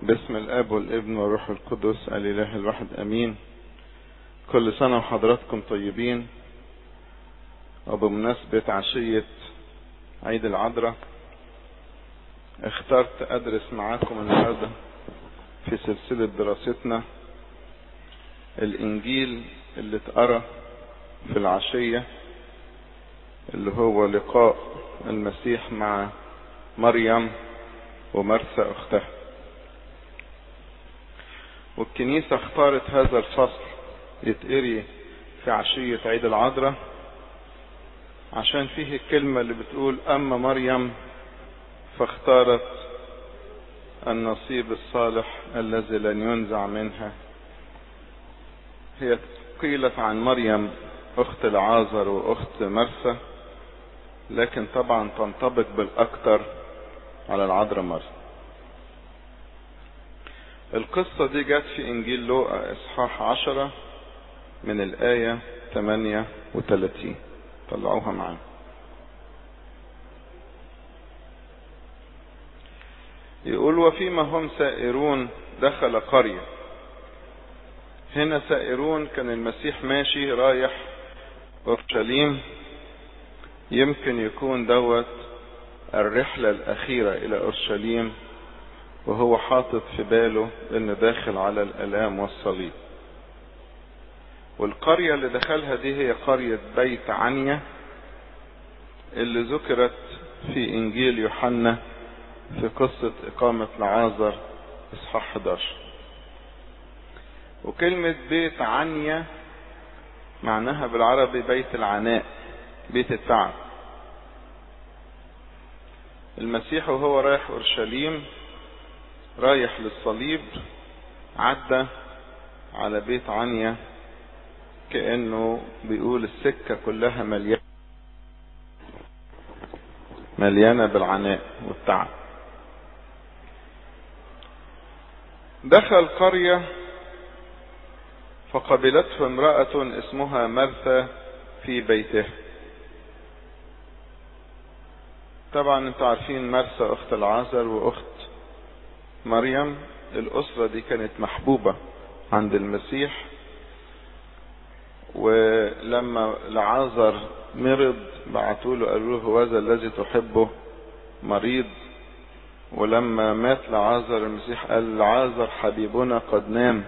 باسم الاب والابن والروح القدس الاله الواحد امين كل سنة وحضراتكم طيبين وبمناسبة عشية عيد العذراء اخترت ادرس معاكم النهاردة في سلسلة دراستنا الانجيل اللي اتقرا في العشية اللي هو لقاء المسيح مع مريم ومرثى اختها والكنيسة اختارت هذا الفصل يتقري في عشية عيد العذراء عشان فيه الكلمة اللي بتقول أما مريم فاختارت النصيب الصالح الذي لن ينزع منها هي قيلت عن مريم أخت العازر وأخت مرثى لكن طبعا تنطبق بالأكثر على العذراء مريم القصة دي جت في إنجيل لوقا إصحاح عشرة من الآية 38 طلعوها معانا يقول وفيما هم سائرون دخل قرية هنا سائرون كان المسيح ماشي رايح أورشليم يمكن يكون دوت الرحلة الأخيرة إلى أورشليم وهو حاطط في باله انه داخل على الالام والصليب والقرية اللي دخلها دي هي قرية بيت عنيا اللي ذكرت في انجيل يوحنا في قصة اقامة لعازر اصحاح 11 وكلمة بيت عنيا معناها بالعربي بيت العناء بيت التعب المسيح وهو رايح اورشليم رايح للصليب عدى على بيت عنيا كأنه بيقول السكة كلها مليانة مليانة بالعناء والتعب دخل قرية فقبلته امرأة اسمها مرثى في بيته طبعا انتوا عارفين مرثى اخت العازر واخت مريم الأسرة دي كانت محبوبة عند المسيح ولما لعازر مرض بعتوا له قالوا له هذا الذي تحبه مريض ولما مات لعازر المسيح قال لعازر حبيبنا قد نام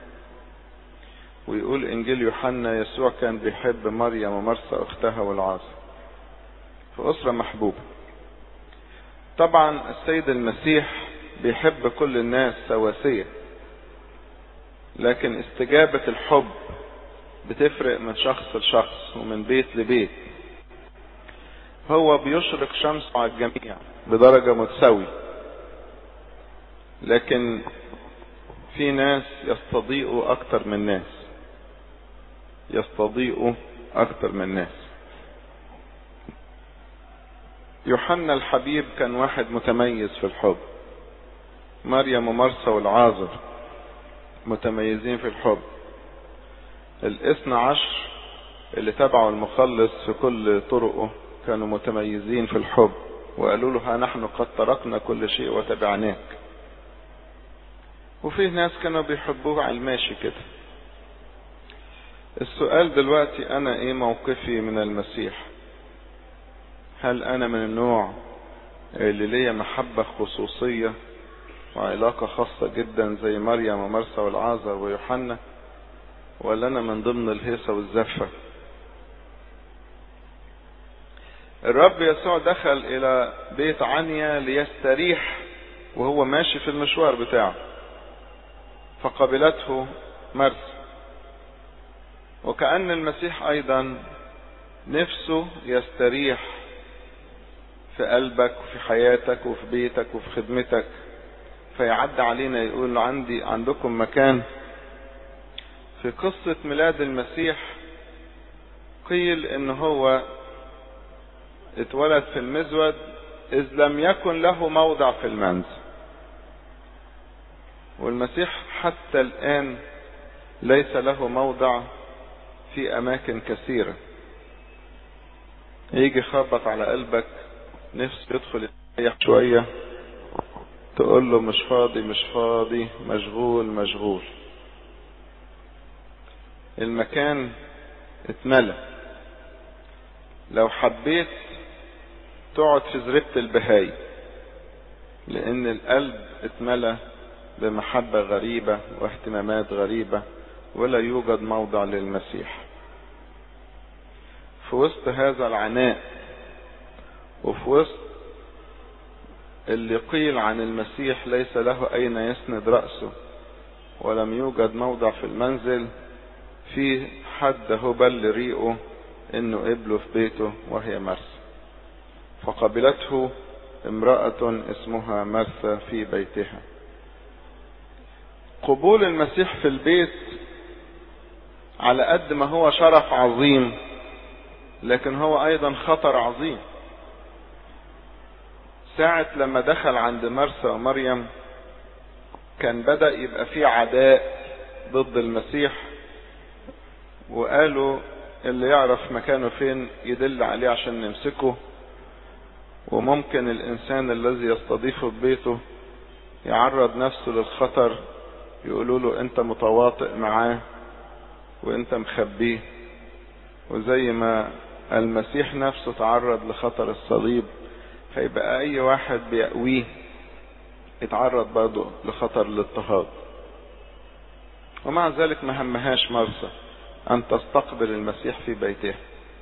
ويقول انجيل يوحنا يسوع كان بيحب مريم ومرسى اختها والعازر في اسره محبوبه طبعا السيد المسيح بيحب كل الناس سواسية لكن استجابة الحب بتفرق من شخص لشخص ومن بيت لبيت هو بيشرق شمسه على الجميع بدرجة متساوية لكن في ناس يستضيئوا اكتر من ناس يستضيئوا اكتر من ناس يوحنا الحبيب كان واحد متميز في الحب مريم ومرسى والعازر متميزين في الحب الاثنى عشر اللي تبعوا المخلص في كل طرقه كانوا متميزين في الحب وقالوا له ها نحن قد تركنا كل شيء وتبعناك وفي ناس كانوا بيحبوه على الماشي كده السؤال دلوقتي انا ايه موقفي من المسيح هل انا من النوع اللي ليا محبة خصوصية وعلاقة خاصة جدا زي مريم ومرسى والعازر ويوحنا ولا انا من ضمن الهيصة والزفة الرب يسوع دخل الى بيت عنيا ليستريح وهو ماشي في المشوار بتاعه فقبلته مرسى وكأن المسيح ايضا نفسه يستريح في قلبك وفي حياتك وفي بيتك وفي خدمتك فيعد علينا يقول عندي عندكم مكان في قصة ميلاد المسيح قيل ان هو اتولد في المزود اذ لم يكن له موضع في المنزل والمسيح حتى الان ليس له موضع في اماكن كثيرة يجي خبط على قلبك نفسه يدخل يريح شوية تقول له مش فاضي مش فاضي مشغول مشغول المكان اتملى لو حبيت تقعد في زريبة البهاي لان القلب اتملى بمحبة غريبة واهتمامات غريبة ولا يوجد موضع للمسيح في وسط هذا العناء وفي وسط اللي قيل عن المسيح ليس له أين يسند رأسه ولم يوجد موضع في المنزل في حد هبل ريقه انه قبله في بيته وهي مرسى فقبلته امرأة اسمها مرثى في بيتها قبول المسيح في البيت على قد ما هو شرف عظيم لكن هو ايضا خطر عظيم ساعة لما دخل عند مرسى ومريم كان بدأ يبقى في عداء ضد المسيح وقالوا اللي يعرف مكانه فين يدل عليه عشان نمسكه وممكن الانسان الذي يستضيفه في بيته يعرض نفسه للخطر يقولوا له انت متواطئ معاه وانت مخبيه وزي ما المسيح نفسه تعرض لخطر الصليب فيبقى اي واحد بيأويه يتعرض برضه لخطر الاضطهاد ومع ذلك ما همهاش مرسى ان تستقبل المسيح في بيتها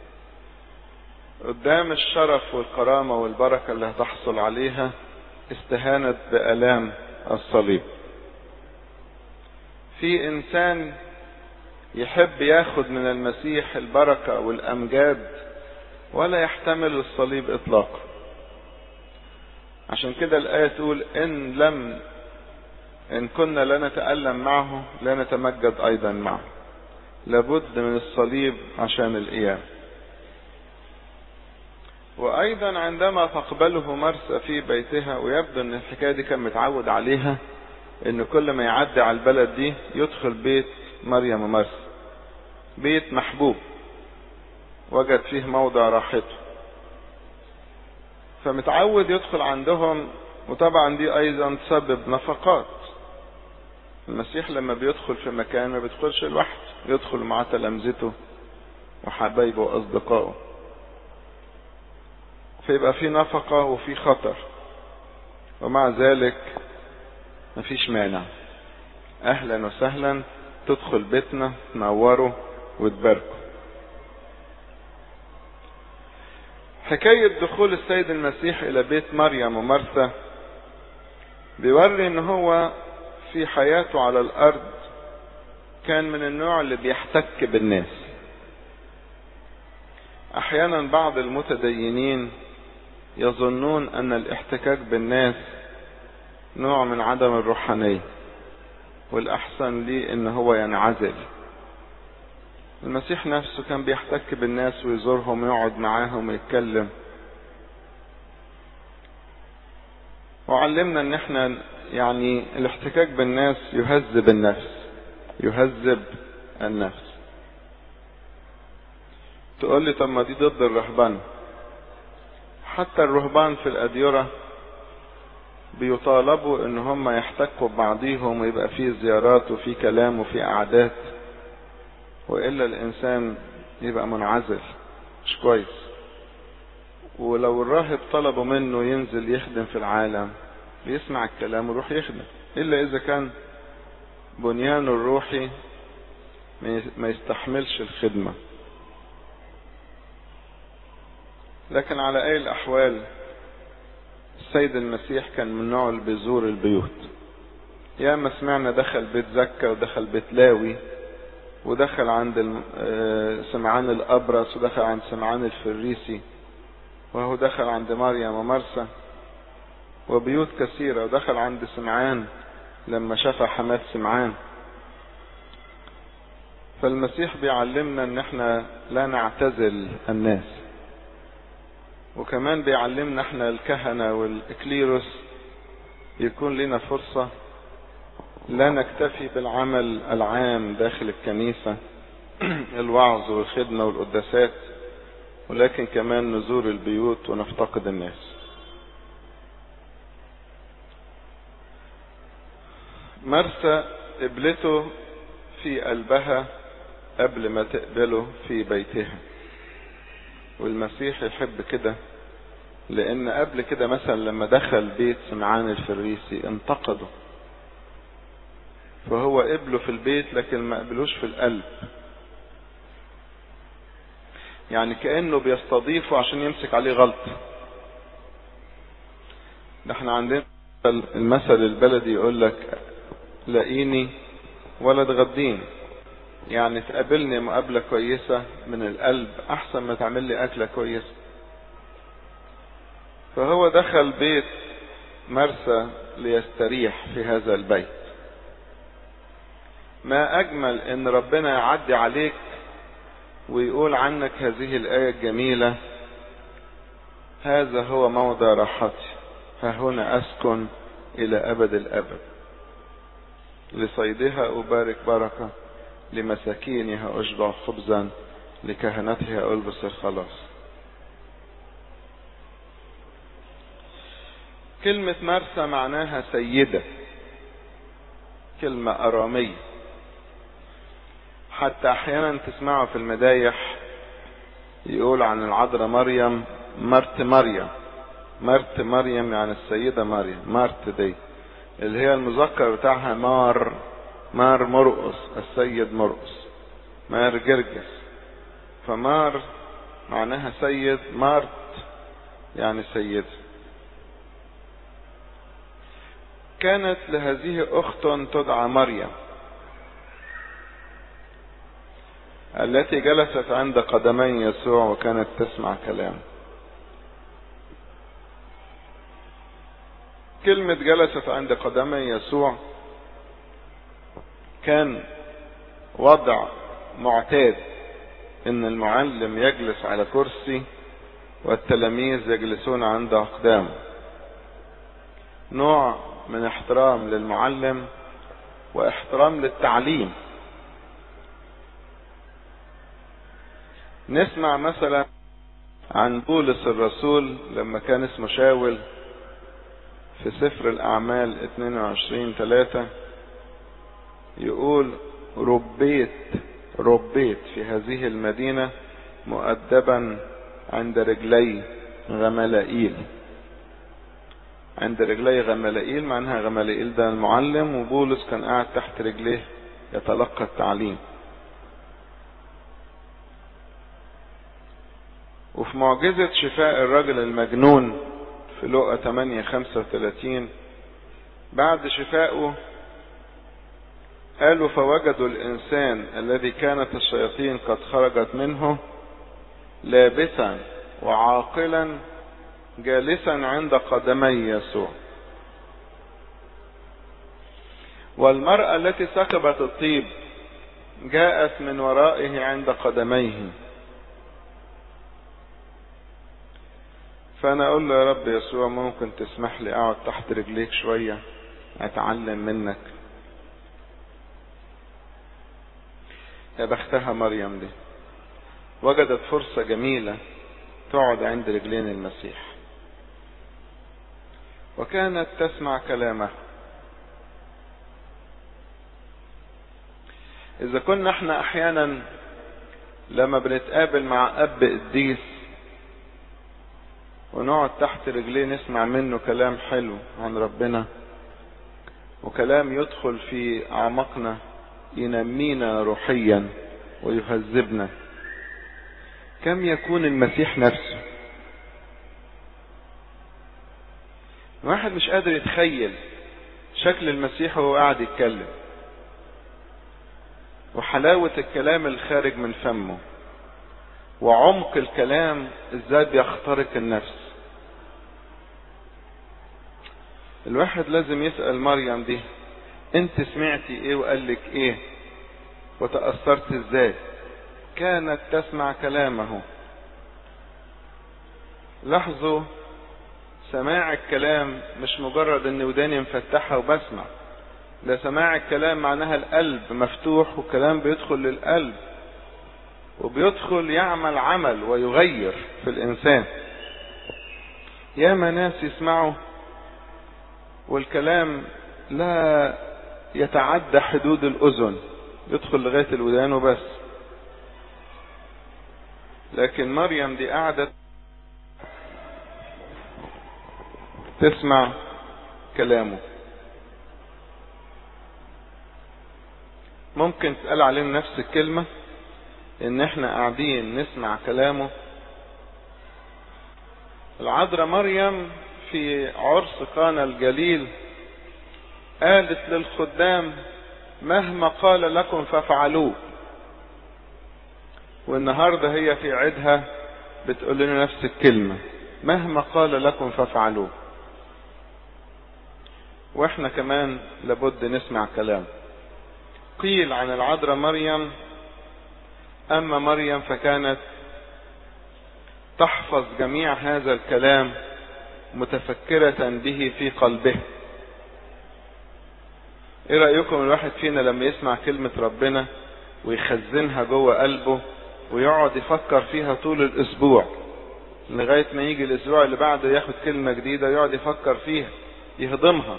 قدام الشرف والكرامة والبركة اللي هتحصل عليها استهانت بألام الصليب في انسان يحب ياخد من المسيح البركة والامجاد ولا يحتمل الصليب اطلاقا عشان كده الآية تقول إن لم إن كنا لا نتألم معه لا نتمجد أيضا معه لابد من الصليب عشان القيام وأيضا عندما تقبله مرسى في بيتها ويبدو أن الحكاية دي كان متعود عليها أن كل ما يعدي على البلد دي يدخل بيت مريم ومرسى بيت محبوب وجد فيه موضع راحته فمتعود يدخل عندهم وطبعا دي ايضا تسبب نفقات المسيح لما بيدخل في مكان ما بيدخلش لوحده يدخل مع تلامذته وحبايبه واصدقائه فيبقى في نفقة وفي خطر ومع ذلك مفيش مانع اهلا وسهلا تدخل بيتنا تنوره وتباركه حكاية دخول السيد المسيح إلى بيت مريم ومرثى بيوري إن هو في حياته على الأرض كان من النوع اللي بيحتك بالناس أحيانا بعض المتدينين يظنون أن الاحتكاك بالناس نوع من عدم الروحانية والأحسن ليه إن هو ينعزل المسيح نفسه كان بيحتك بالناس ويزورهم ويقعد معاهم ويتكلم وعلمنا ان احنا يعني الاحتكاك بالناس يهذب النفس يهذب النفس تقول لي طب ما دي ضد الرهبان حتى الرهبان في الأديرة بيطالبوا ان هم يحتكوا ببعضيهم ويبقى فيه زيارات وفيه كلام وفيه قعدات وإلا الإنسان يبقى منعزل مش كويس ولو الراهب طلبوا منه ينزل يخدم في العالم بيسمع الكلام ويروح يخدم إلا إذا كان بنيانه الروحي ما يستحملش الخدمة لكن على أي الأحوال السيد المسيح كان من نوع اللي بيزور البيوت يا ما سمعنا دخل بيت زكا ودخل بيت لاوي ودخل عند سمعان الأبرص ودخل عند سمعان الفريسي وهو دخل عند مريم ومرسى وبيوت كثيرة ودخل عند سمعان لما شفى حماد سمعان فالمسيح بيعلمنا ان احنا لا نعتزل الناس وكمان بيعلمنا احنا الكهنة والاكليروس يكون لنا فرصة لا نكتفي بالعمل العام داخل الكنيسة الوعظ والخدمة والقداسات ولكن كمان نزور البيوت ونفتقد الناس مرسى قبلته في قلبها قبل ما تقبله في بيتها والمسيح يحب كده لان قبل كده مثلا لما دخل بيت سمعان الفريسي انتقده فهو قبله في البيت لكن ما قبلوش في القلب يعني كأنه بيستضيفه عشان يمسك عليه غلطة ده احنا عندنا المثل البلدي يقول لك لاقيني ولا تغديني يعني تقابلني مقابلة كويسة من القلب احسن ما تعمل لي اكلة كويسة فهو دخل بيت مرسى ليستريح في هذا البيت ما اجمل ان ربنا يعدي عليك ويقول عنك هذه الايه الجميله هذا هو موضع راحتي ها هنا اسكن الى ابد الابد لصيدها ابارك بركه لمساكينها اشبع خبزا لكهنتها البس الخلاص كلمة مرسى معناها سيدة كلمة أرامية حتى أحيانا تسمعوا في المدايح يقول عن العذراء مريم مرت مريم مرت مريم يعني السيدة مريم مرت دي اللي هي المذكر بتاعها مار مار مرقص السيد مرقص مار جرجس فمار معناها سيد مارت يعني سيدة كانت لهذه أخت تدعى مريم التي جلست عند قدمي يسوع وكانت تسمع كلامه كلمة جلست عند قدمي يسوع كان وضع معتاد ان المعلم يجلس على كرسي والتلاميذ يجلسون عند اقدامه نوع من احترام للمعلم واحترام للتعليم نسمع مثلا عن بولس الرسول لما كان اسمه شاول في سفر الأعمال 22 3 يقول ربيت ربيت في هذه المدينة مؤدبا عند رجلي غملائيل عند رجلي غملائيل معناها غملائيل ده المعلم وبولس كان قاعد تحت رجليه يتلقى التعليم وفي معجزة شفاء الرجل المجنون في لقى 8 35 بعد شفائه قالوا فوجدوا الإنسان الذي كانت الشياطين قد خرجت منه لابسا وعاقلا جالسا عند قدمي يسوع والمرأة التي سكبت الطيب جاءت من ورائه عند قدميه فانا اقول له يا رب يسوع ممكن تسمح لي اقعد تحت رجليك شوية اتعلم منك يا بختها مريم دي وجدت فرصة جميلة تقعد عند رجلين المسيح وكانت تسمع كلامه اذا كنا احنا احيانا لما بنتقابل مع اب قديس ونقعد تحت رجليه نسمع منه كلام حلو عن ربنا وكلام يدخل في اعماقنا ينمينا روحيا ويهذبنا كم يكون المسيح نفسه الواحد مش قادر يتخيل شكل المسيح وهو قاعد يتكلم وحلاوة الكلام الخارج من فمه وعمق الكلام ازاي بيخترق النفس الواحد لازم يسأل مريم دي انت سمعتي ايه وقال لك ايه وتأثرت ازاي كانت تسمع كلامه لاحظوا سماع الكلام مش مجرد ان وداني مفتحة وبسمع ده سماع الكلام معناها القلب مفتوح والكلام بيدخل للقلب وبيدخل يعمل عمل ويغير في الانسان ياما ناس يسمعوا والكلام لا يتعدى حدود الأذن يدخل لغاية الودان وبس لكن مريم دي قعدت تسمع كلامه ممكن تقال علينا نفس الكلمة ان احنا قاعدين نسمع كلامه العذراء مريم في عرس قانا الجليل قالت للخدام مهما قال لكم فافعلوه والنهارده هي في عيدها بتقول لنا نفس الكلمة مهما قال لكم فافعلوه واحنا كمان لابد نسمع كلام قيل عن العذراء مريم اما مريم فكانت تحفظ جميع هذا الكلام متفكرة به في قلبه ايه رأيكم الواحد فينا لما يسمع كلمة ربنا ويخزنها جوه قلبه ويقعد يفكر فيها طول الاسبوع لغاية ما يجي الاسبوع اللي بعده ياخد كلمة جديدة ويقعد يفكر فيها يهضمها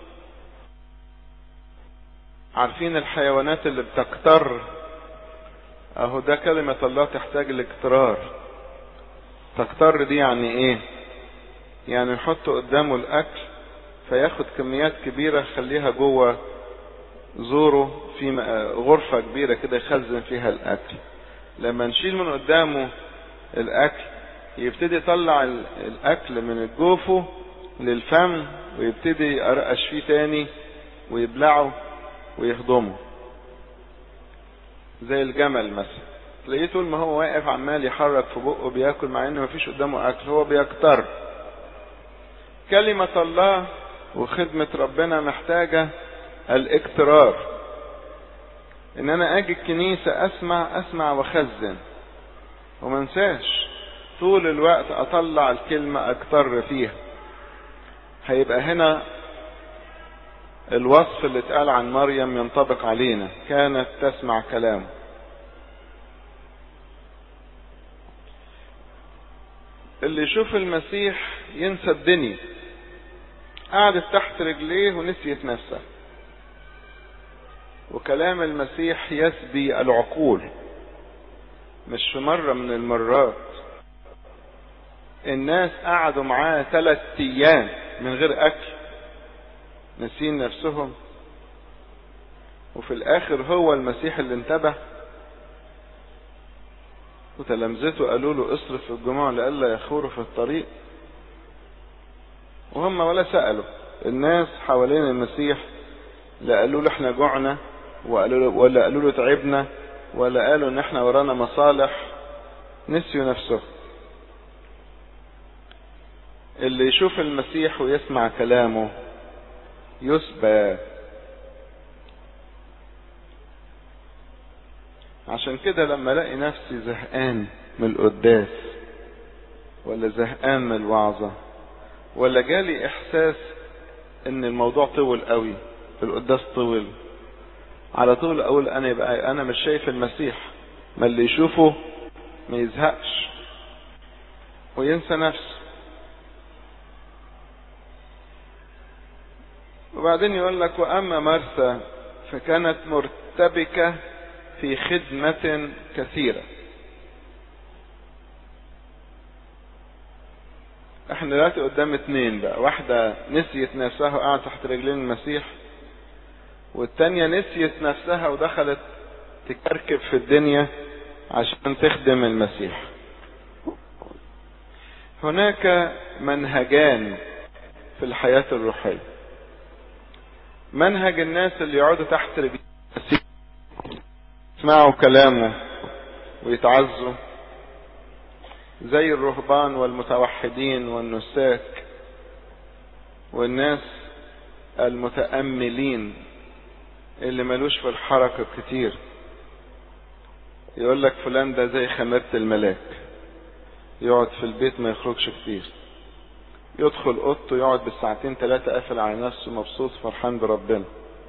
عارفين الحيوانات اللي بتكتر اهو ده كلمة الله تحتاج لاكترار تكتر دي يعني ايه يعني نحط قدامه الاكل فياخد كميات كبيرة يخليها جوه زوره في غرفة كبيرة كده يخزن فيها الاكل لما نشيل من قدامه الاكل يبتدي يطلع الاكل من جوفه للفم ويبتدي يقرقش فيه تاني ويبلعه ويهضمه زي الجمل مثلا تلاقيه طول ما هو واقف عمال يحرك في بقه بياكل مع انه مفيش قدامه اكل هو بيكتر كلمة الله وخدمة ربنا محتاجة الاكترار ان انا اجي الكنيسة اسمع اسمع واخزن وما انساش طول الوقت اطلع الكلمة اكتر فيها هيبقى هنا الوصف اللي اتقال عن مريم ينطبق علينا كانت تسمع كلامه اللي يشوف المسيح ينسى الدنيا قعدت تحت رجليه ونسيت نفسها وكلام المسيح يسبي العقول مش في مرة من المرات الناس قعدوا معاه ثلاث ايام من غير اكل ناسين نفسهم وفي الاخر هو المسيح اللي انتبه وتلامذته قالوا له اصرف في الجموع لئلا يخوروا في الطريق وهم ولا سألوا الناس حوالين المسيح لا قالوا له احنا جوعنا وقالوا له ولا قالوا له تعبنا ولا قالوا ان احنا ورانا مصالح نسيوا نفسهم اللي يشوف المسيح ويسمع كلامه يسبى عشان كده لما الاقي نفسي زهقان من القداس ولا زهقان من الوعظة ولا جالي احساس ان الموضوع طول قوي القداس طول على طول اقول انا يبقى انا مش شايف المسيح ما اللي يشوفه ما يزهقش وينسى نفسه وبعدين يقول لك واما مرثا فكانت مرتبكة في خدمة كثيرة احنا دلوقتي قدام اتنين بقى واحدة نسيت نفسها وقعدت تحت رجلين المسيح والتانية نسيت نفسها ودخلت تكركب في الدنيا عشان تخدم المسيح هناك منهجان في الحياة الروحية منهج الناس اللي يقعدوا تحت رجلين المسيح يسمعوا كلامه ويتعزوا زي الرهبان والمتوحدين والنساك والناس المتأملين اللي ملوش في الحركة كتير يقول لك فلان ده زي خميرة الملاك يقعد في البيت ما يخرجش كتير يدخل اوضته يقعد بالساعتين ثلاثة قافل على نفسه مبسوط فرحان بربنا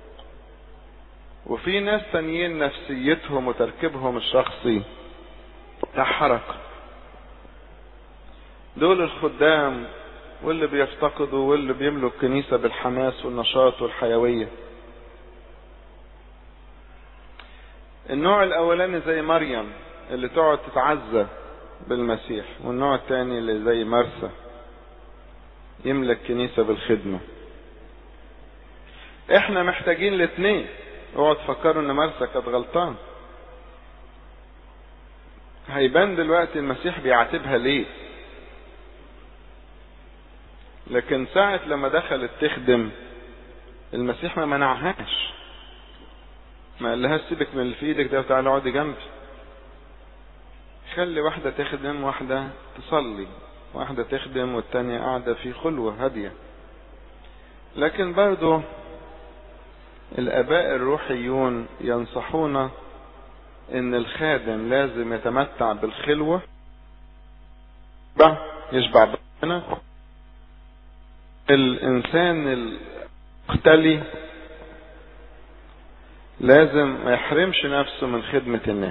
وفي ناس تانيين نفسيتهم وتركيبهم الشخصي بتاع حركة دول الخدام واللي بيفتقدوا واللي بيملوا الكنيسة بالحماس والنشاط والحيوية النوع الاولاني زي مريم اللي تقعد تتعزى بالمسيح والنوع الثاني اللي زي مرسى يملك كنيسة بالخدمة احنا محتاجين الاثنين اوعوا تفكروا ان مرسى كانت غلطان هيبان دلوقتي المسيح بيعاتبها ليه لكن ساعة لما دخلت تخدم المسيح ما منعهاش ما قالهاش سيبك من اللي في ايدك ده وتعالى اقعدي جنبي خلي واحدة تخدم واحدة تصلي واحدة تخدم والتانية قاعدة في خلوة هادية لكن برضو الآباء الروحيون ينصحون إن الخادم لازم يتمتع بالخلوة يشبع ربنا الإنسان المختلي لازم ما يحرمش نفسه من خدمة الناس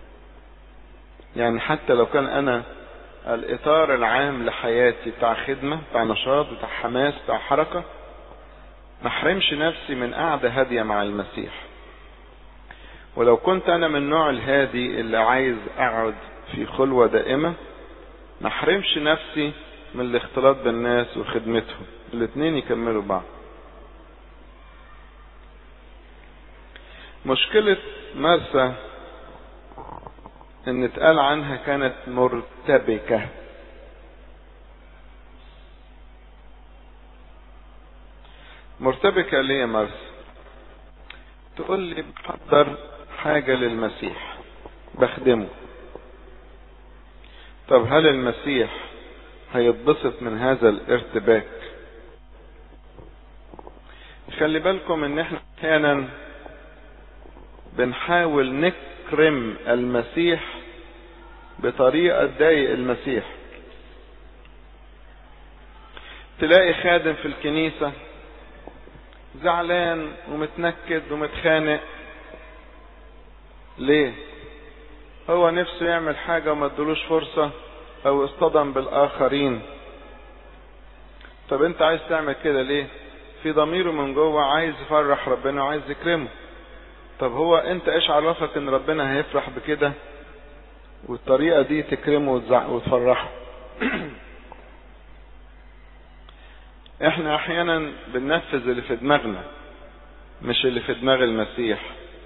يعني حتى لو كان أنا الإطار العام لحياتي بتاع خدمة بتاع نشاط بتاع حماس بتاع حركة ما احرمش نفسي من قعدة هادية مع المسيح ولو كنت أنا من النوع الهادي اللي عايز أقعد في خلوة دائمة ما احرمش نفسي من الاختلاط بالناس وخدمتهم الاثنين يكملوا بعض مشكلة مرسى ان اتقال عنها كانت مرتبكة مرتبكة ليه يا مرسى تقول لي بحضر حاجة للمسيح بخدمه طب هل المسيح هيتبسط من هذا الارتباك خلي بالكم ان احنا احيانا بنحاول نكرم المسيح بطريقة تضايق المسيح تلاقي خادم في الكنيسة زعلان ومتنكد ومتخانق ليه هو نفسه يعمل حاجة وما ادلوش فرصة او اصطدم بالاخرين طب انت عايز تعمل كده ليه في ضميره من جوه عايز يفرح ربنا وعايز يكرمه طب هو انت ايش عرفك ان ربنا هيفرح بكده والطريقة دي تكرمه وتفرحه احنا احيانا بننفذ اللي في دماغنا مش اللي في دماغ المسيح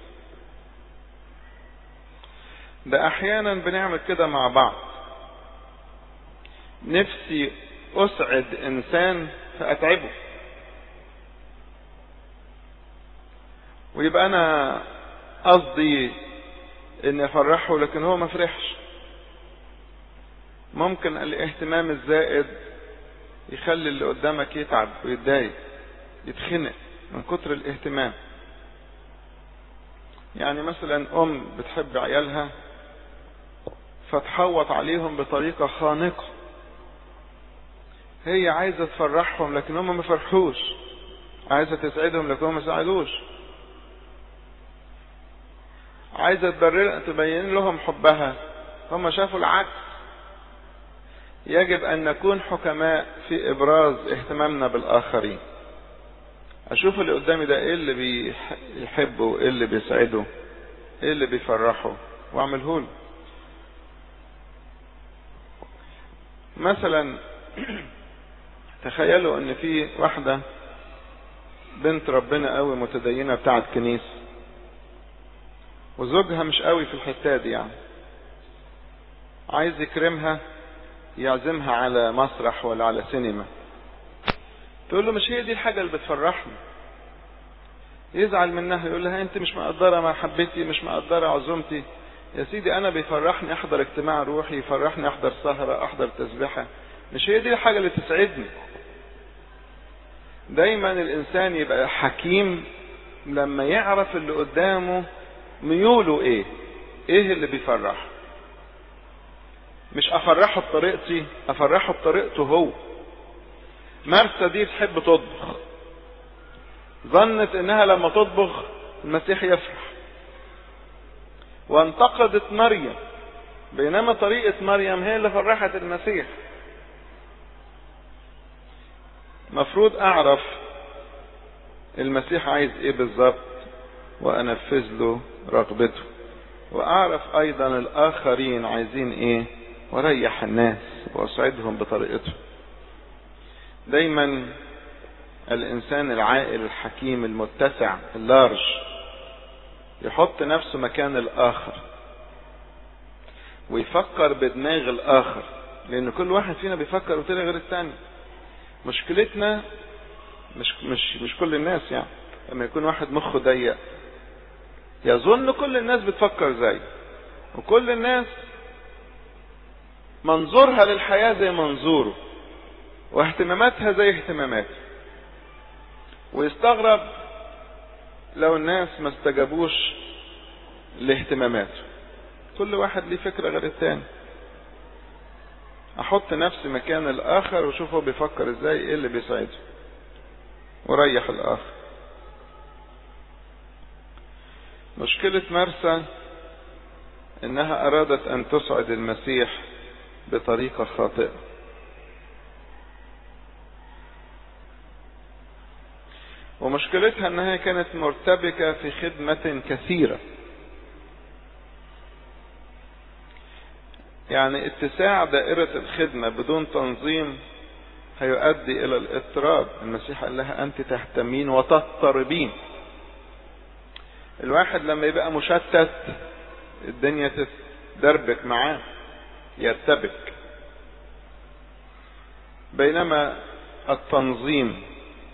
ده احيانا بنعمل كده مع بعض نفسي اسعد انسان فاتعبه ويبقى انا قصدي اني افرحه لكن هو ما فرحش ممكن الاهتمام الزائد يخلي اللي قدامك يتعب ويتضايق يتخنق من كتر الاهتمام يعني مثلا ام بتحب عيالها فتحوط عليهم بطريقة خانقة هي عايزة تفرحهم لكن هم ما فرحوش عايزة تسعدهم لكن هم ما سعدوش عايزة تبرر تبين لهم حبها هم شافوا العكس يجب أن نكون حكماء في إبراز اهتمامنا بالآخرين أشوف اللي قدامي ده إيه اللي بيحبه إيه اللي بيسعده إيه اللي بيفرحه وأعمله له مثلا تخيلوا ان في واحدة بنت ربنا قوي متدينة بتاعت كنيسة وزوجها مش قوي في الحتة دي يعني عايز يكرمها يعزمها على مسرح ولا على سينما تقول له مش هي دي الحاجة اللي بتفرحني يزعل منها يقول لها انت مش مقدرة محبتي مش مقدرة عزومتي يا سيدي انا بيفرحني احضر اجتماع روحي يفرحني احضر سهرة احضر تسبيحة مش هي دي الحاجة اللي تسعدني دايما الانسان يبقى حكيم لما يعرف اللي قدامه ميوله ايه ايه اللي بيفرح مش افرحه بطريقتي افرحه بطريقته هو مرسى دي تحب تطبخ ظنت انها لما تطبخ المسيح يفرح وانتقدت مريم بينما طريقة مريم هي اللي فرحت المسيح مفروض اعرف المسيح عايز ايه بالظبط وانفذ له رغبته واعرف ايضا الاخرين عايزين ايه واريح الناس واسعدهم بطريقتهم دايما الانسان العاقل الحكيم المتسع اللارج يحط نفسه مكان الاخر ويفكر بدماغ الاخر لان كل واحد فينا بيفكر بطريقه غير الثاني مشكلتنا مش مش مش كل الناس يعني لما يكون واحد مخه ضيق يظن كل الناس بتفكر زيه وكل الناس منظورها للحياة زي منظوره واهتماماتها زي اهتماماته ويستغرب لو الناس ما استجابوش لاهتماماته كل واحد ليه فكرة غير التاني احط نفسي مكان الاخر واشوف هو بيفكر ازاي ايه اللي بيساعده وريح الاخر مشكلة مرسى انها ارادت ان تسعد المسيح بطريقة خاطئة ومشكلتها انها كانت مرتبكة في خدمة كثيرة يعني اتساع دائرة الخدمة بدون تنظيم هيؤدي الى الاضطراب المسيح قال لها انت تهتمين وتضطربين الواحد لما يبقى مشتت الدنيا تدربك معاه يرتبك بينما التنظيم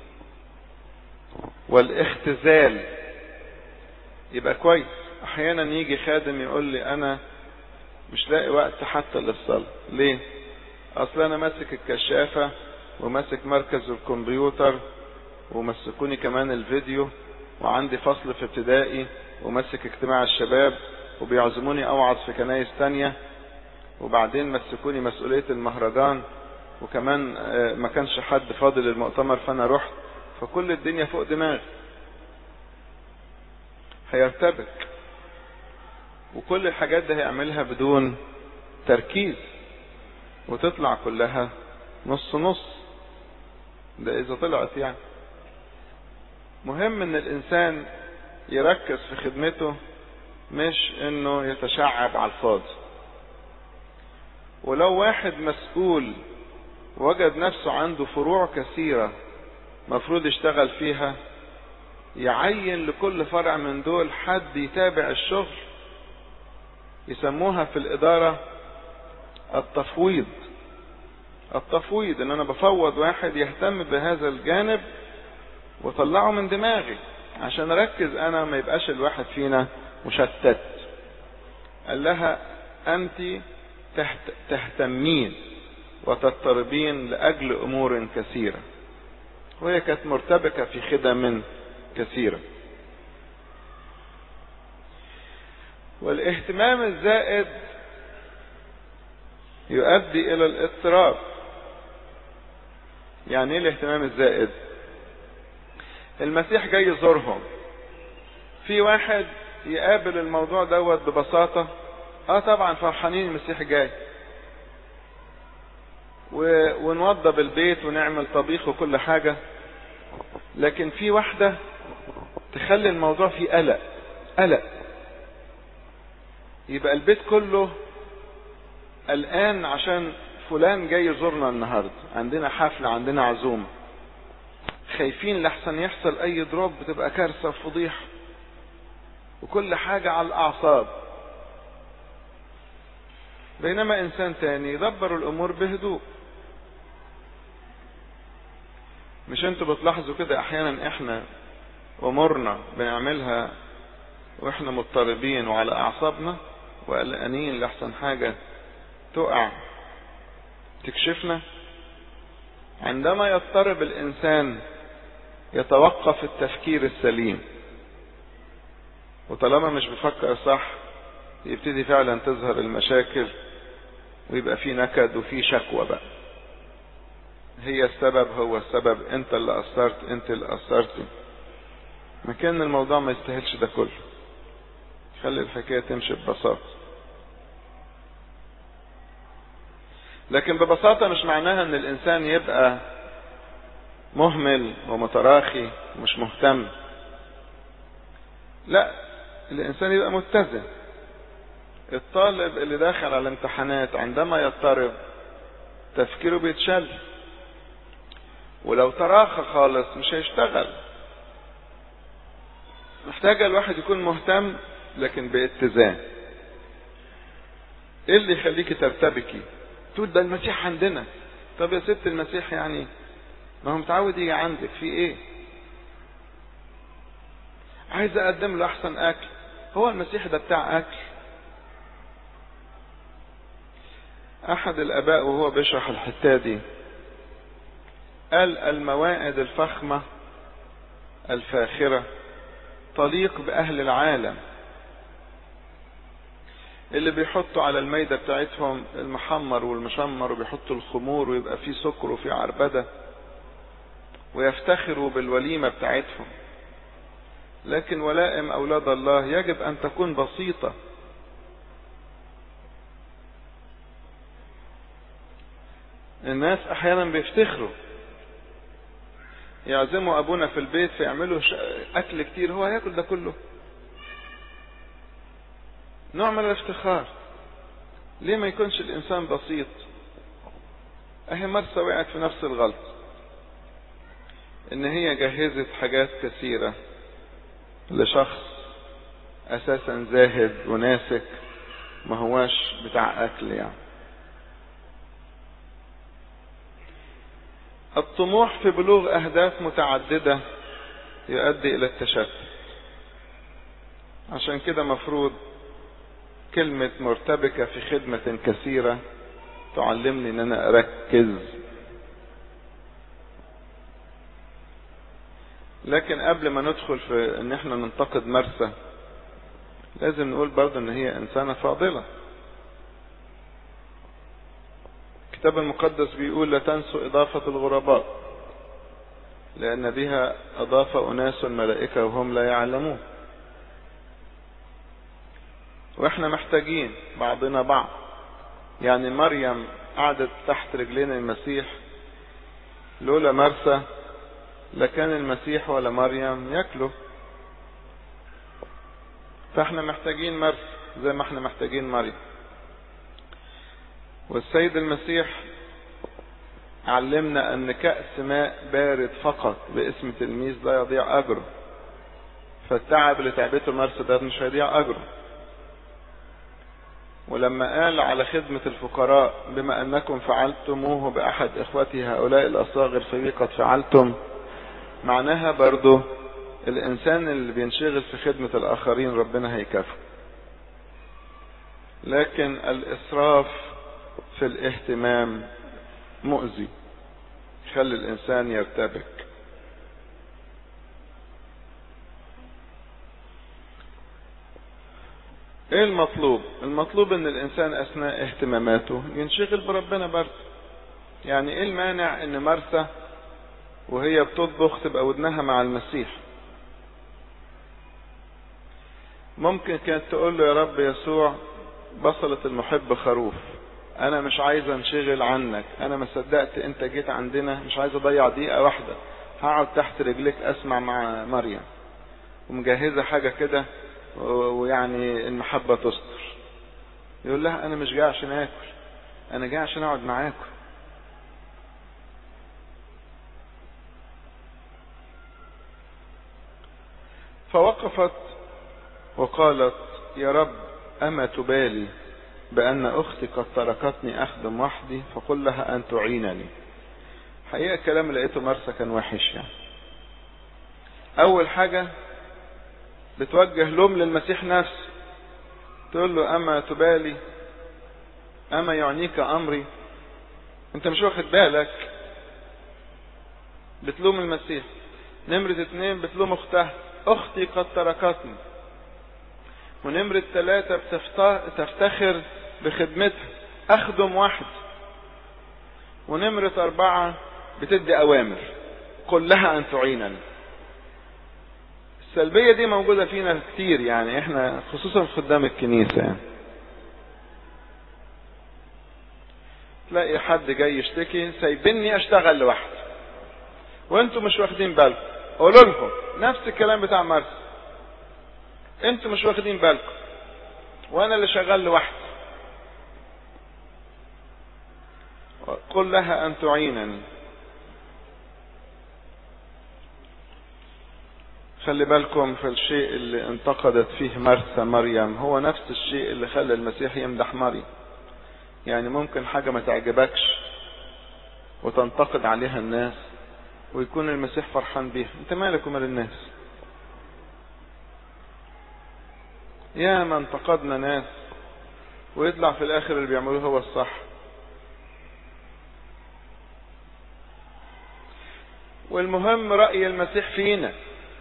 والاختزال يبقى كويس احيانا يجي خادم يقول لي انا مش لاقي وقت حتى للصلاة ليه اصل انا ماسك الكشافة وماسك مركز الكمبيوتر ومسكوني كمان الفيديو وعندي فصل في ابتدائي وماسك اجتماع الشباب وبيعزموني اوعظ في كنايس تانية وبعدين مسكوني مسؤولية المهرجان وكمان ما كانش حد فاضل للمؤتمر فانا رحت فكل الدنيا فوق دماغي هيرتبك وكل الحاجات دي هيعملها بدون تركيز وتطلع كلها نص نص ده اذا طلعت يعني مهم ان الانسان يركز في خدمته مش انه يتشعب على الفاضي ولو واحد مسؤول وجد نفسه عنده فروع كثيرة مفروض يشتغل فيها يعين لكل فرع من دول حد يتابع الشغل يسموها في الإدارة التفويض التفويض ان انا بفوض واحد يهتم بهذا الجانب وطلعه من دماغي عشان اركز انا ما يبقاش الواحد فينا مشتت قال لها انت تهتمين وتضطربين لاجل امور كثيرة وهي كانت مرتبكة في خدم كثيرة والاهتمام الزائد يؤدي الى الاضطراب يعني ايه الاهتمام الزائد المسيح جاي يزورهم في واحد يقابل الموضوع دوت ببساطة اه طبعا فرحانين المسيح جاي و... ونوضب البيت ونعمل طبيخ وكل حاجة لكن في واحدة تخلي الموضوع فيه قلق قلق يبقى البيت كله قلقان عشان فلان جاي يزورنا النهاردة عندنا حفلة عندنا عزومة خايفين لحسن يحصل اي دروب بتبقى كارثة وفضيحة وكل حاجة على الاعصاب بينما انسان تاني يدبر الامور بهدوء مش انتوا بتلاحظوا كده احيانا احنا امورنا بنعملها واحنا مضطربين وعلى اعصابنا وقلقانين لحسن حاجة تقع تكشفنا عندما يضطرب الانسان يتوقف التفكير السليم وطالما مش بفكر صح يبتدي فعلا تظهر المشاكل ويبقى في نكد وفي شكوى بقى هي السبب هو السبب انت اللي قصرت انت اللي قصرتي مكان الموضوع ما يستاهلش ده كله خلي الحكاية تمشي ببساطة لكن ببساطة مش معناها ان الانسان يبقى مهمل ومتراخي ومش مهتم لا الانسان يبقى متزن الطالب اللي داخل على الامتحانات عندما يضطرب تفكيره بيتشل ولو تراخى خالص مش هيشتغل محتاج الواحد يكون مهتم لكن باتزان ايه اللي يخليكي ترتبكي تقول ده المسيح عندنا طب يا ست المسيح يعني ما هو متعود يجي عندك في ايه عايز اقدم له احسن اكل هو المسيح ده بتاع اكل احد الاباء وهو بيشرح الحته دي قال الموائد الفخمه الفاخره تليق باهل العالم اللي بيحطوا على الميدة بتاعتهم المحمر والمشمر وبيحطوا الخمور ويبقى فيه سكر وفيه عربدة ويفتخروا بالوليمة بتاعتهم لكن ولائم أولاد الله يجب أن تكون بسيطة الناس أحيانا بيفتخروا يعزموا أبونا في البيت فيعملوا أكل كتير هو هياكل ده كله نوع من الافتخار ليه ما يكونش الإنسان بسيط أهي مرسى وقعت في نفس الغلط إن هي جهزت حاجات كثيرة لشخص أساسا زاهد وناسك ما هواش بتاع أكل يعني الطموح في بلوغ أهداف متعددة يؤدي إلى التشتت عشان كده مفروض كلمة مرتبكة في خدمة كثيرة تعلمني ان انا اركز لكن قبل ما ندخل في ان احنا ننتقد مرسى لازم نقول برضه ان هي انسانة فاضلة الكتاب المقدس بيقول لا تنسوا اضافة الغرباء لان بها اضاف اناس الملائكة وهم لا يعلمون واحنا محتاجين بعضنا بعض يعني مريم قعدت تحت رجلين المسيح لولا مرسى لكان المسيح ولا مريم ياكلوا فاحنا محتاجين مرسى زي ما احنا محتاجين مريم والسيد المسيح علمنا ان كأس ماء بارد فقط باسم تلميذ لا يضيع اجره فالتعب اللي تعبته مرسى ده مش هيضيع اجره ولما قال على خدمة الفقراء بما أنكم فعلتموه بأحد إخوتي هؤلاء الأصاغر فبي قد فعلتم معناها برضو الإنسان اللي بينشغل في خدمة الآخرين ربنا هيكافئه لكن الإسراف في الاهتمام مؤذي يخلي الإنسان يرتبك ايه المطلوب المطلوب ان الانسان اثناء اهتماماته ينشغل بربنا برضه يعني ايه المانع ان مرسى وهي بتطبخ تبقى ودنها مع المسيح ممكن كانت تقول له يا رب يسوع بصلة المحب خروف انا مش عايز انشغل عنك انا ما صدقت انت جيت عندنا مش عايز اضيع دقيقة واحدة هقعد تحت رجليك اسمع مع مريم ومجهزة حاجة كده ويعني المحبة تستر يقول لها انا مش جاي عشان اكل انا جاي عشان اقعد معاكم فوقفت وقالت يا رب اما تبالي بان اختي قد تركتني اخدم وحدي فقل لها ان تعينني حقيقة الكلام اللي لقيته مرسى كان وحش يعني اول حاجة بتوجه لوم للمسيح نفسه تقول له اما تبالي اما يعنيك امري انت مش واخد بالك بتلوم المسيح نمرة اتنين بتلوم اختها اختي قد تركتني ونمرة ثلاثة بتفتخر بخدمتها اخدم واحد ونمرة اربعة بتدي اوامر قل لها ان تعينني السلبية دي موجودة فينا كتير يعني احنا خصوصا في خدام الكنيسة يعني. تلاقي حد جاي يشتكي سايبني اشتغل لوحدي وانتوا مش واخدين بالكم قولوا لهم نفس الكلام بتاع مرسى انتوا مش واخدين بالكم وانا اللي شغال لوحدي قل لها ان تعينني خلي بالكم في الشيء اللي انتقدت فيه مرثى مريم هو نفس الشيء اللي خلى المسيح يمدح مريم يعني ممكن حاجة ما تعجبكش وتنتقد عليها الناس ويكون المسيح فرحان بيها انت مالك ومال الناس يا ما انتقدنا ناس ويطلع في الاخر اللي بيعملوه هو الصح والمهم رأي المسيح فينا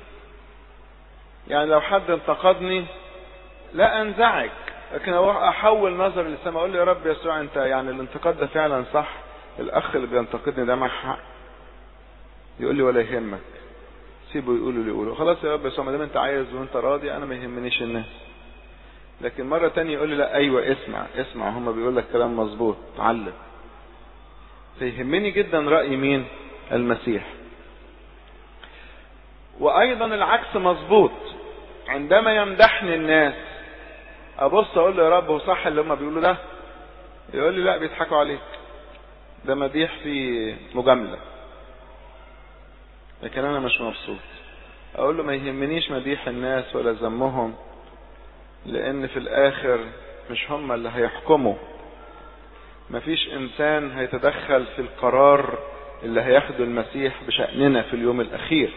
يعني لو حد انتقدني لا انزعج لكن اروح احول نظر للسماء اقول له يا رب يسوع انت يعني الانتقاد ده فعلا صح الاخ اللي بينتقدني ده مع حق يقول لي ولا يهمك سيبه يقولوا اللي يقولوا خلاص يا رب يسوع ما دام انت عايز وانت راضي انا ما يهمنيش الناس لكن مرة تانية يقول لي لا ايوه اسمع اسمع هما بيقول لك كلام مظبوط علم فيهمني جدا رأي مين المسيح وايضا العكس مظبوط عندما يمدحني الناس ابص اقول له يا رب هو صح اللي هم بيقولوا ده يقول لي لا بيضحكوا عليك ده مديح في مجاملة لكن انا مش مبسوط اقول له ما يهمنيش مديح الناس ولا ذمهم لان في الاخر مش هم اللي هيحكموا مفيش انسان هيتدخل في القرار اللي هياخده المسيح بشأننا في اليوم الاخير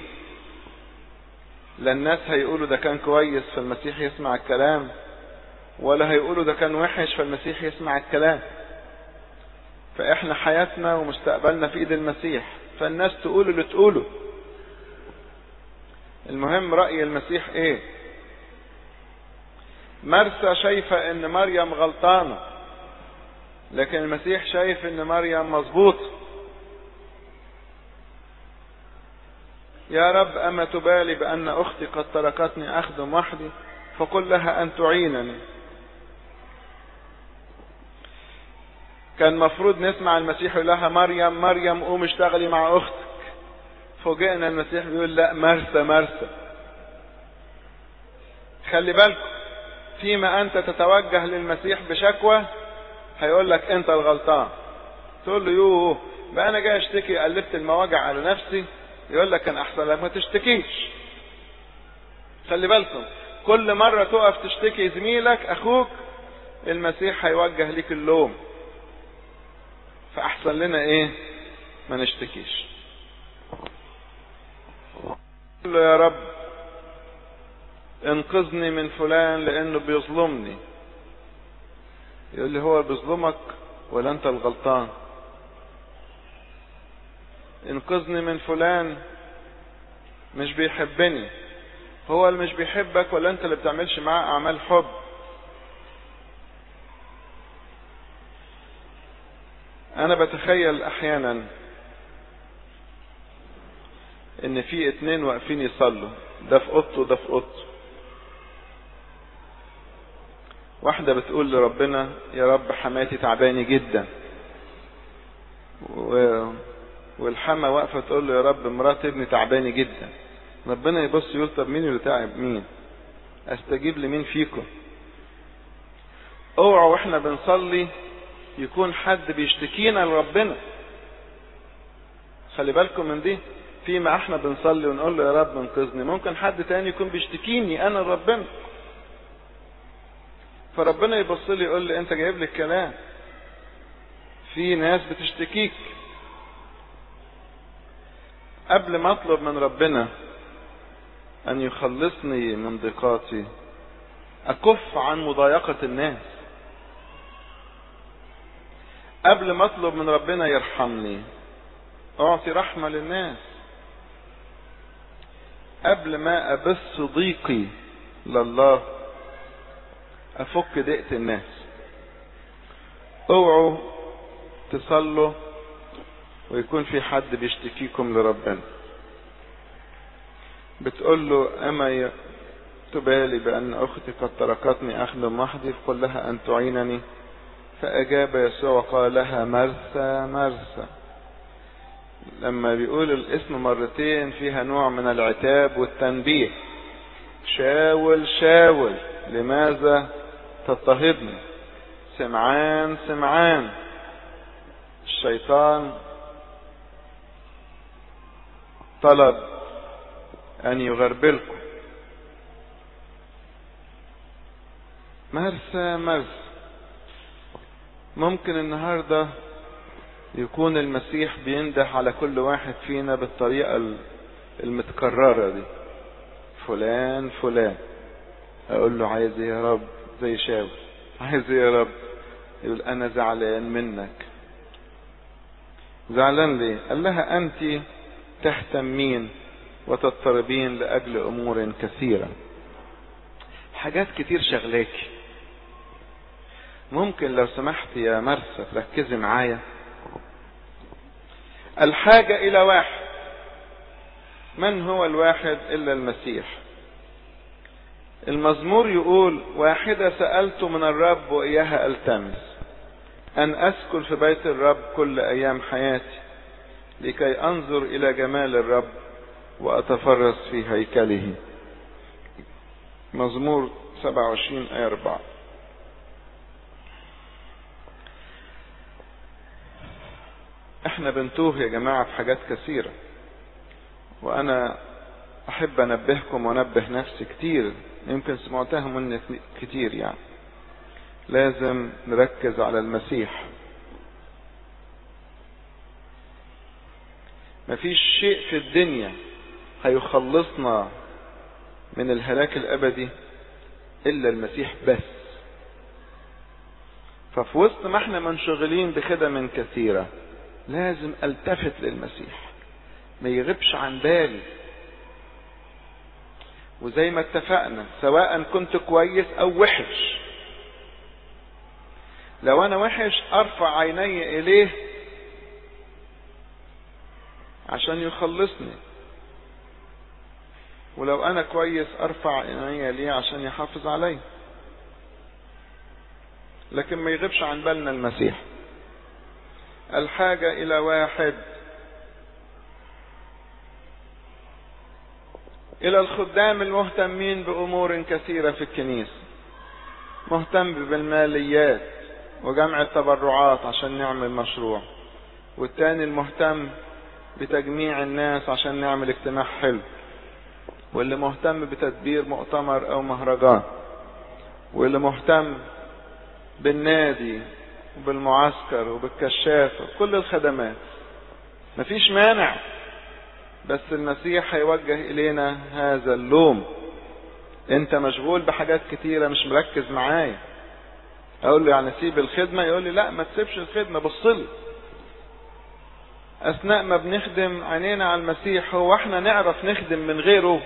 لا الناس هيقولوا ده كان كويس فالمسيح يسمع الكلام ولا هيقولوا ده كان وحش فالمسيح يسمع الكلام فاحنا حياتنا ومستقبلنا في ايد المسيح فالناس تقول اللي تقوله المهم رأي المسيح ايه مرسى شايفة ان مريم غلطانة لكن المسيح شايف ان مريم مظبوط يا رب اما تبالي بان اختي قد تركتني اخدم وحدي فقل لها ان تعينني كان مفروض نسمع المسيح يقول لها مريم مريم قوم اشتغلي مع اختك فوجئنا المسيح بيقول لا مرسى مرسى خلي بالكم فيما انت تتوجه للمسيح بشكوى هيقول لك انت الغلطان تقول له يوه بقى انا جاي اشتكي قلبت المواجع على نفسي يقول لك كان احسن لك ما تشتكيش خلي بالكم كل مرة تقف تشتكي زميلك اخوك المسيح هيوجه ليك اللوم فاحسن لنا ايه ما نشتكيش قل له يا رب انقذني من فلان لانه بيظلمني يقول لي هو بيظلمك ولا انت الغلطان انقذني من فلان مش بيحبني هو اللي مش بيحبك ولا انت اللي بتعملش معاه اعمال حب انا بتخيل احيانا ان في اتنين واقفين يصلوا ده في اوضته وده في اوضته واحدة بتقول لربنا يا رب حماتي تعباني جدا و... والحما واقفة تقول له يا رب مرات ابني تعباني جدا ربنا يبص يقول طب مين اللي تعب مين استجيب لمين فيكم اوعوا واحنا بنصلي يكون حد بيشتكينا لربنا خلي بالكم من دي فيما احنا بنصلي ونقول له يا رب انقذني ممكن حد تاني يكون بيشتكيني انا لربنا فربنا يبص لي يقول لي انت جايب لي الكلام في ناس بتشتكيك قبل ما اطلب من ربنا ان يخلصني من ضيقاتي اكف عن مضايقة الناس قبل ما اطلب من ربنا يرحمني اعطي رحمة للناس قبل ما ابث ضيقي لله افك ضيقة الناس اوعوا تصلوا ويكون في حد بيشتكيكم لربنا بتقول له اما تبالي بان اختي قد تركتني اخدم وحدي فقل لها ان تعينني فاجاب يسوع وقال لها مرثى مرثى لما بيقول الاسم مرتين فيها نوع من العتاب والتنبيه شاول شاول لماذا تضطهدني سمعان سمعان الشيطان طلب أن يغربلكم مرسى مرسى ممكن النهاردة يكون المسيح بينده على كل واحد فينا بالطريقة المتكررة دي فلان فلان اقول له عايز ايه يا رب زي شاور عايز ايه يا رب يقول انا زعلان منك زعلان ليه قال لها انت تهتمين وتضطربين لاجل امور كثيرة حاجات كتير شغلاكي ممكن لو سمحت يا مرسى تركزي معايا الحاجة الى واحد من هو الواحد الا المسيح المزمور يقول واحدة سألت من الرب وإياها ألتمس أن أسكن في بيت الرب كل أيام حياتي لكي أنظر إلى جمال الرب وأتفرس في هيكله مزمور 27 آية 4 احنا بنتوه يا جماعة في حاجات كثيرة وانا احب انبهكم وانبه نفسي كتير يمكن سمعتها مني كتير يعني لازم نركز على المسيح مفيش شيء في الدنيا هيخلصنا من الهلاك الابدي الا المسيح بس ففي وسط ما احنا منشغلين بخدم كثيرة لازم التفت للمسيح ما يغيبش عن بالي وزي ما اتفقنا سواء كنت كويس او وحش لو انا وحش ارفع عيني اليه عشان يخلصني ولو انا كويس ارفع عيني اليه عشان يحافظ علي لكن ما يغيبش عن بالنا المسيح الحاجة الى واحد الى الخدام المهتمين بامور كثيرة في الكنيسة مهتم بالماليات وجمع التبرعات عشان نعمل مشروع والتاني المهتم بتجميع الناس عشان نعمل اجتماع حلو واللي مهتم بتدبير مؤتمر او مهرجان واللي مهتم بالنادي وبالمعسكر وبالكشاف وكل الخدمات مفيش مانع بس المسيح هيوجه الينا هذا اللوم انت مشغول بحاجات كتيرة مش مركز معايا اقول له يعني سيب الخدمة يقول لي لا ما تسيبش الخدمة بصلي اثناء ما بنخدم عينينا على المسيح هو احنا نعرف نخدم من غيره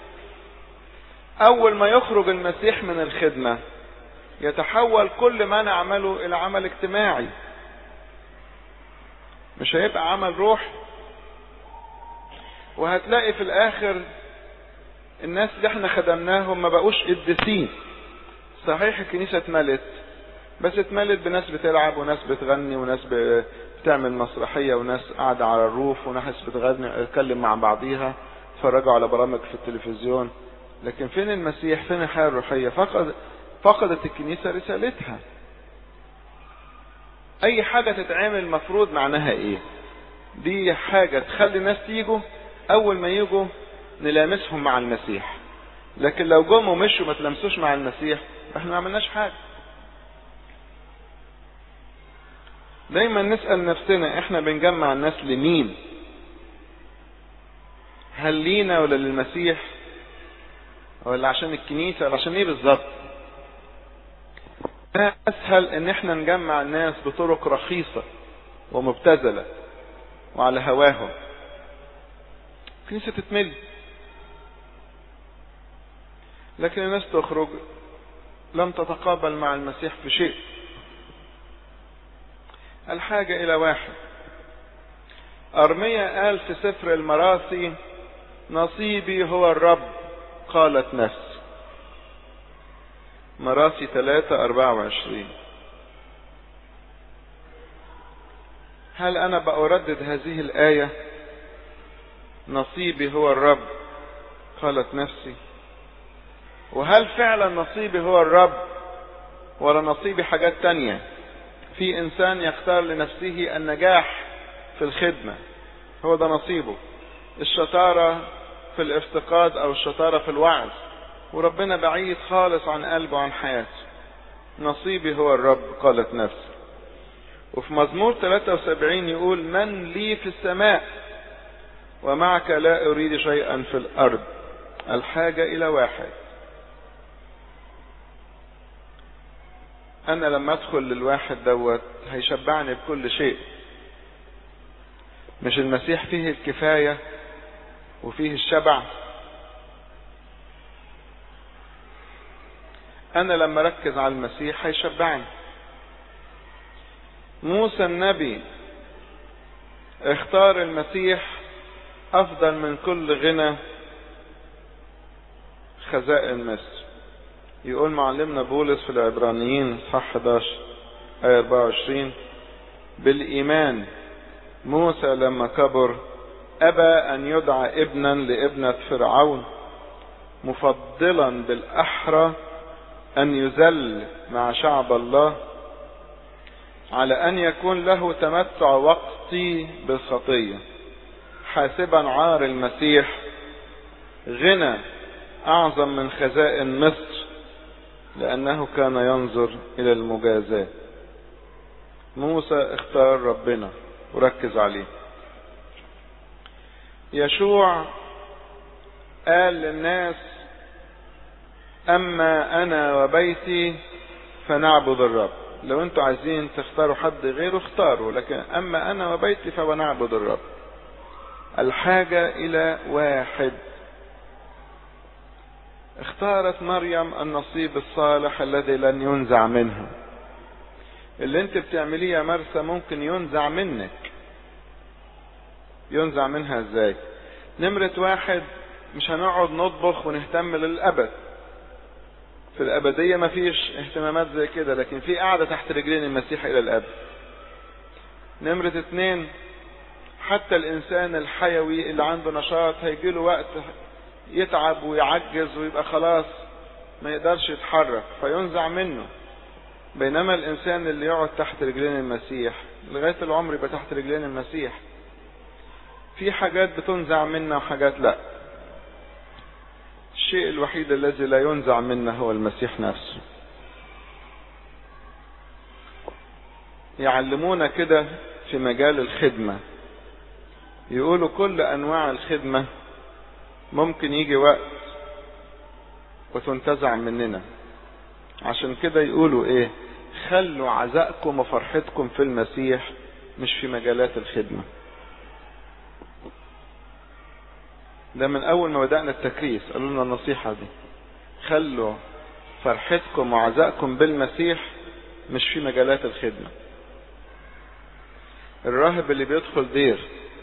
اول ما يخرج المسيح من الخدمة يتحول كل ما نعمله الى عمل اجتماعي مش هيبقى عمل روح وهتلاقي في الاخر الناس اللي احنا خدمناهم ما بقوش قديسين صحيح الكنيسة اتملت بس اتملت بناس بتلعب وناس بتغني وناس بتعمل مسرحية وناس قاعدة على الروف وناس بتغني تتكلم مع بعضيها تفرجوا على برامج في التلفزيون لكن فين المسيح فين الحياة الروحية فقد فقدت الكنيسة رسالتها اي حاجة تتعمل المفروض معناها ايه دي حاجة تخلي الناس تيجوا اول ما يجوا نلامسهم مع المسيح لكن لو جم ومشوا ما تلمسوش مع المسيح احنا ما عملناش حاجة دايما نسأل نفسنا احنا بنجمع الناس لمين هل لينا ولا للمسيح ولا عشان الكنيسة ولا عشان ايه بالظبط اسهل ان احنا نجمع الناس بطرق رخيصة ومبتذلة وعلى هواهم الكنيسة تتمل لكن الناس تخرج لم تتقابل مع المسيح في شيء الحاجة الى واحد ارمية قال في سفر المراسي نصيبي هو الرب قالت نفس مراسي ثلاثة أربعة وعشرين هل أنا بأردد هذه الآية نصيبي هو الرب قالت نفسي وهل فعلا نصيبي هو الرب ولا نصيبي حاجات تانية في انسان يختار لنفسه النجاح في الخدمة هو ده نصيبه الشطارة في الافتقاد او الشطارة في الوعظ وربنا بعيد خالص عن قلبه وعن حياته نصيبي هو الرب قالت نفسي وفي مزمور 73 يقول من لي في السماء ومعك لا أريد شيئا في الأرض الحاجة إلى واحد أنا لما أدخل للواحد دوت هيشبعني بكل شيء مش المسيح فيه الكفاية وفيه الشبع أنا لما أركز على المسيح هيشبعني موسى النبي اختار المسيح افضل من كل غنى خزائن مصر يقول معلمنا بولس في العبرانيين صح 11 آية 24 بالإيمان موسى لما كبر أبى أن يدعى ابنا لابنة فرعون مفضلا بالأحرى أن يذل مع شعب الله على أن يكون له تمتع وقتي بالخطية حاسبا عار المسيح غنى أعظم من خزائن مصر لأنه كان ينظر إلى المجازاة موسى اختار ربنا وركز عليه يشوع قال للناس أما أنا وبيتي فنعبد الرب لو انتوا عايزين تختاروا حد غيره اختاروا لكن اما انا وبيتي فبنعبد الرب الحاجة الى واحد اختارت مريم النصيب الصالح الذي لن ينزع منها اللي انت بتعمليه يا مرسى ممكن ينزع منك ينزع منها ازاي نمرة واحد مش هنقعد نطبخ ونهتم للأبد في الأبدية مفيش اهتمامات زي كده لكن في قاعدة تحت رجلين المسيح إلى الأبد نمرة اتنين حتى الإنسان الحيوي اللي عنده نشاط هيجيله وقت يتعب ويعجز ويبقى خلاص ما يقدرش يتحرك فينزع منه بينما الإنسان اللي يقعد تحت رجلين المسيح لغاية العمر يبقى تحت رجلين المسيح في حاجات بتنزع منا وحاجات لأ الشيء الوحيد الذي لا ينزع منا هو المسيح نفسه يعلمونا كده في مجال الخدمة يقولوا كل أنواع الخدمة ممكن يجي وقت وتنتزع مننا عشان كده يقولوا ايه خلوا عزائكم وفرحتكم في المسيح مش في مجالات الخدمه ده من اول ما بدأنا التكريس قالوا لنا النصيحة دي خلوا فرحتكم وعزائكم بالمسيح مش في مجالات الخدمة الراهب اللي بيدخل دير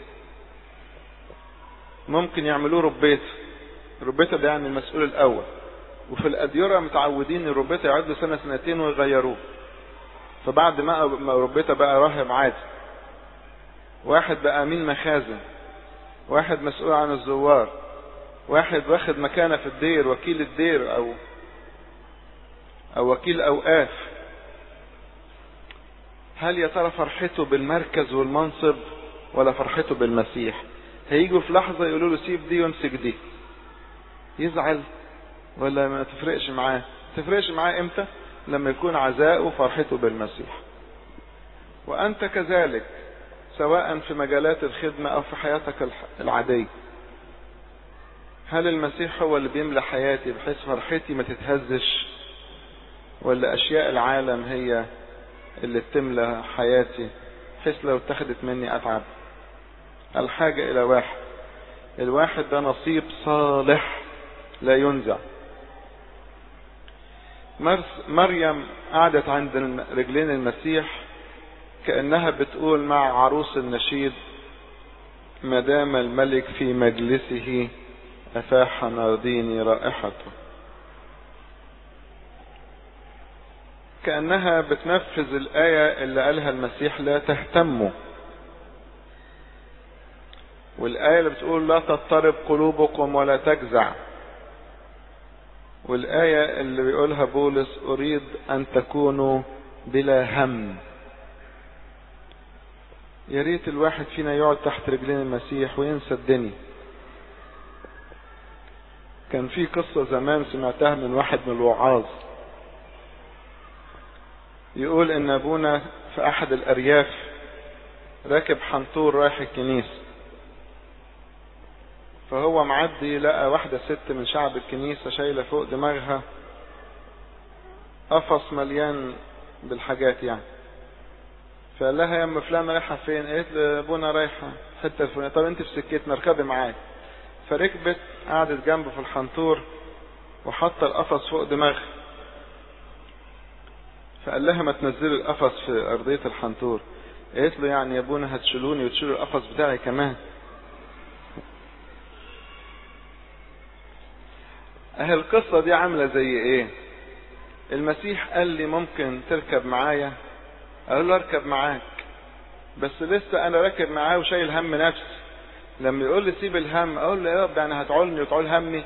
ممكن يعملوه ربيته ربيته ده يعني المسؤول الاول وفي الاديرة متعودين الربيته يقعدوا سنة سنتين ويغيروه فبعد ما ربيته بقى راهب عادي واحد بقى امين مخازن واحد مسؤول عن الزوار واحد واخد مكانة في الدير وكيل الدير او او وكيل اوقاف هل يا ترى فرحته بالمركز والمنصب ولا فرحته بالمسيح هيجوا في لحظة يقولوا له سيب دي وامسك دي يزعل ولا ما تفرقش معاه تفرقش معاه امتى لما يكون عزاءه وفرحته بالمسيح وانت كذلك سواء في مجالات الخدمة او في حياتك العادية هل المسيح هو اللي بيملى حياتي بحيث فرحتي ما تتهزش ولا اشياء العالم هي اللي بتملى حياتي بحيث لو اتخذت مني اتعب الحاجة الى واحد الواحد ده نصيب صالح لا ينزع مريم قعدت عند رجلين المسيح كأنها بتقول مع عروس النشيد ما دام الملك في مجلسه أفاح نارديني رائحته كأنها بتنفذ الآية اللي قالها المسيح لا تهتموا والآية اللي بتقول لا تضطرب قلوبكم ولا تجزع والآية اللي بيقولها بولس أريد أن تكونوا بلا هم يا ريت الواحد فينا يقعد تحت رجلين المسيح وينسى الدنيا كان في قصة زمان سمعتها من واحد من الوعاظ يقول ان ابونا في احد الارياف راكب حنطور رايح الكنيسة فهو معدي لقى واحدة ست من شعب الكنيسة شايلة فوق دماغها قفص مليان بالحاجات يعني فقال لها يا ام فلانة رايحة فين قالت له ابونا رايحة حتة الفلانية طب انت في سكتنا اركبي معايا فركبت قعدت جنبه في الحنطور وحط القفص فوق دماغها فقال لها ما تنزلي القفص في ارضية الحنطور قالت له يعني يا ابونا هتشيلوني وتشيلوا القفص بتاعي كمان اهي القصة دي عاملة زي ايه المسيح قال لي ممكن تركب معايا اقول له اركب معاك بس لسه انا راكب معاه وشايل هم نفسي لما يقول لي سيب الهم اقول له يا رب يعني هتعولني وتعول همي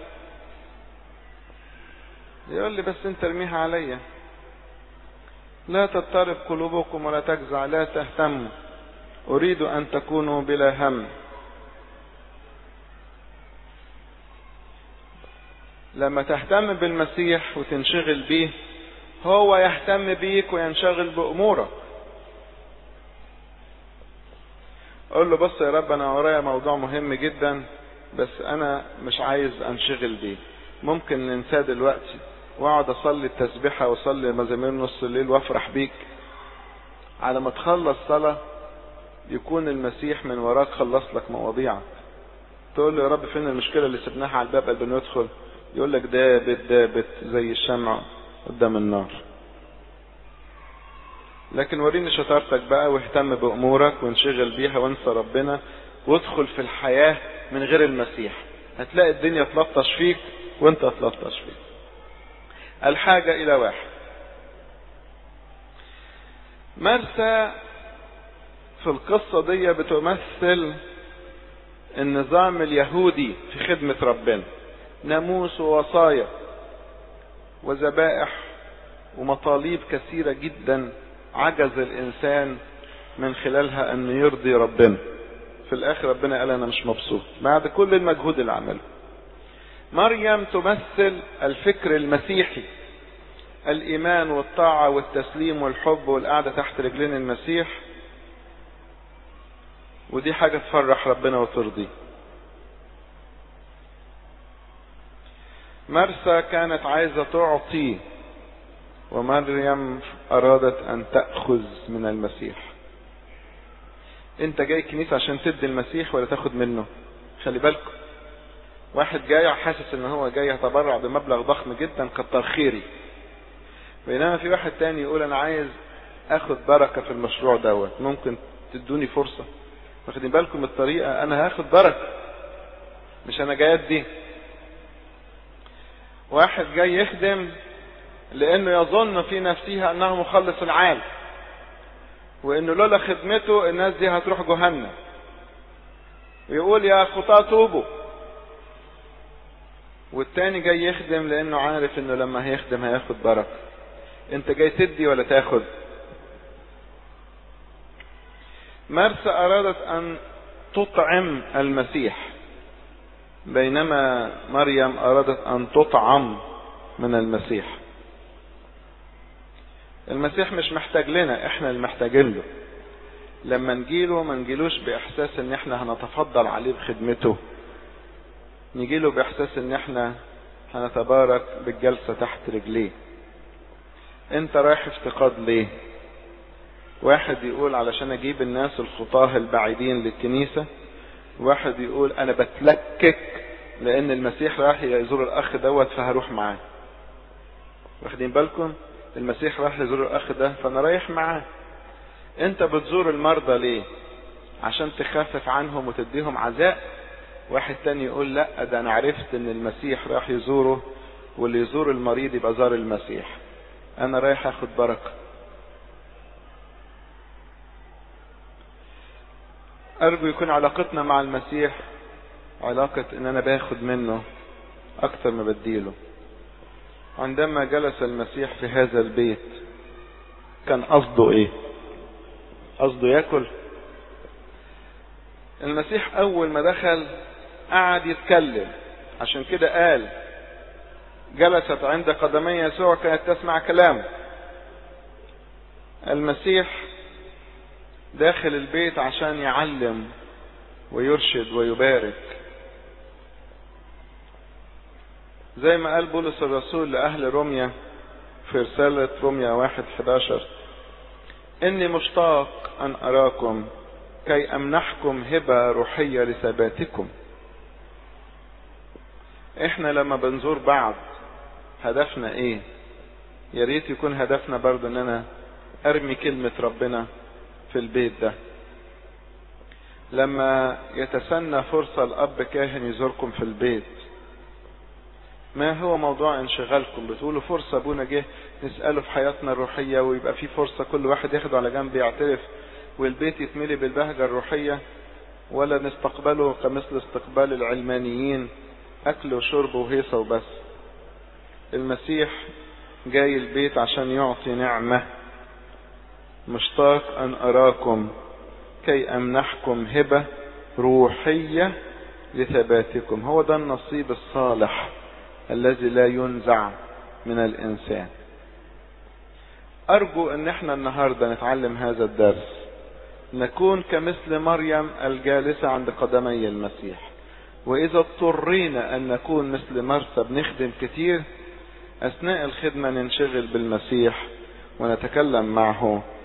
يقول لي بس انت ارميها عليا لا تضطرب قلوبكم ولا تجزع لا تهتموا اريد ان تكونوا بلا هم لما تهتم بالمسيح وتنشغل بيه هو يهتم بيك وينشغل بأمورك قول له بص يا رب انا ورايا موضوع مهم جدا بس انا مش عايز انشغل بيه ممكن ننساه دلوقتي واقعد اصلي التسبيحه واصلي مزامير نص الليل وافرح بيك على ما تخلص صلاه يكون المسيح من وراك خلص لك مواضيعك تقول له يا رب فين المشكله اللي سبناها على الباب قبل ما ندخل يقول لك دابت دابت زي الشمع قدام النار لكن وريني شطارتك بقى واهتم بأمورك وانشغل بيها وانسى ربنا وادخل في الحياة من غير المسيح هتلاقي الدنيا تلطش فيك وانت تلطش فيك الحاجة الى واحد مرسى في القصة دي بتمثل النظام اليهودي في خدمة ربنا ناموس ووصايا وذبائح ومطالب كثيرة جدا عجز الإنسان من خلالها أن يرضي ربنا في الآخر ربنا قال أنا مش مبسوط بعد كل المجهود اللي عمله مريم تمثل الفكر المسيحي الإيمان والطاعة والتسليم والحب والقعدة تحت رجلين المسيح ودي حاجة تفرح ربنا وترضيه مرسى كانت عايزة تعطي ومريم أرادت أن تأخذ من المسيح أنت جاي كنيسة عشان تدي المسيح ولا تاخد منه خلي بالكم واحد جاي حاسس ان هو جاي يتبرع بمبلغ ضخم جدا كتر خيري بينما في واحد تاني يقول انا عايز اخد بركة في المشروع دوت ممكن تدوني فرصة واخدين بالكم الطريقة انا هاخد بركة مش انا جاي ادي واحد جاي يخدم لانه يظن في نفسها انه مخلص العالم وانه لولا خدمته الناس دي هتروح جهنم ويقول يا خطاة توبوا والتاني جاي يخدم لانه عارف انه لما هيخدم هياخد بركة انت جاي تدي ولا تاخد مرسى ارادت ان تطعم المسيح بينما مريم ارادت ان تطعم من المسيح المسيح مش محتاج لنا احنا اللي محتاجين له لما نجيله ما نجيلوش باحساس ان احنا هنتفضل عليه بخدمته نجيله باحساس ان احنا هنتبارك بالجلسة تحت رجليه انت رايح افتقاد ليه واحد يقول علشان اجيب الناس الخطاه البعيدين للكنيسة واحد يقول انا بتلكك لان المسيح راح يزور الاخ دوت فهروح معاه واخدين بالكم المسيح راح يزور الاخ ده فانا رايح معاه انت بتزور المرضى ليه عشان تخفف عنهم وتديهم عزاء واحد تاني يقول لا ده انا عرفت ان المسيح راح يزوره واللي يزور المريض يبقى زار المسيح انا رايح اخد بركة ارجو يكون علاقتنا مع المسيح علاقة ان انا باخد منه اكتر ما بديله عندما جلس المسيح في هذا البيت كان قصده ايه قصده ياكل المسيح اول ما دخل قعد يتكلم عشان كده قال جلست عند قدمي يسوع كانت تسمع كلامه المسيح داخل البيت عشان يعلم ويرشد ويبارك زي ما قال بولس الرسول لأهل روميا في رسالة روميا واحد حداشر إني مشتاق أن أراكم كي أمنحكم هبة روحية لثباتكم إحنا لما بنزور بعض هدفنا إيه يا ريت يكون هدفنا برضه إن أنا أرمي كلمة ربنا في البيت ده لما يتسنى فرصة الأب كاهن يزوركم في البيت ما هو موضوع انشغالكم بتقولوا فرصة ابونا جه نسأله في حياتنا الروحية ويبقى في فرصة كل واحد ياخده على جنب يعترف والبيت يتملي بالبهجة الروحية ولا نستقبله كمثل استقبال العلمانيين أكل وشرب وهيصة وبس المسيح جاي البيت عشان يعطي نعمة مشتاق أن أراكم كي أمنحكم هبة روحية لثباتكم هو ده النصيب الصالح الذي لا ينزع من الإنسان أرجو أن احنا النهاردة نتعلم هذا الدرس نكون كمثل مريم الجالسة عند قدمي المسيح وإذا اضطرينا أن نكون مثل مرسى بنخدم كتير أثناء الخدمة ننشغل بالمسيح ونتكلم معه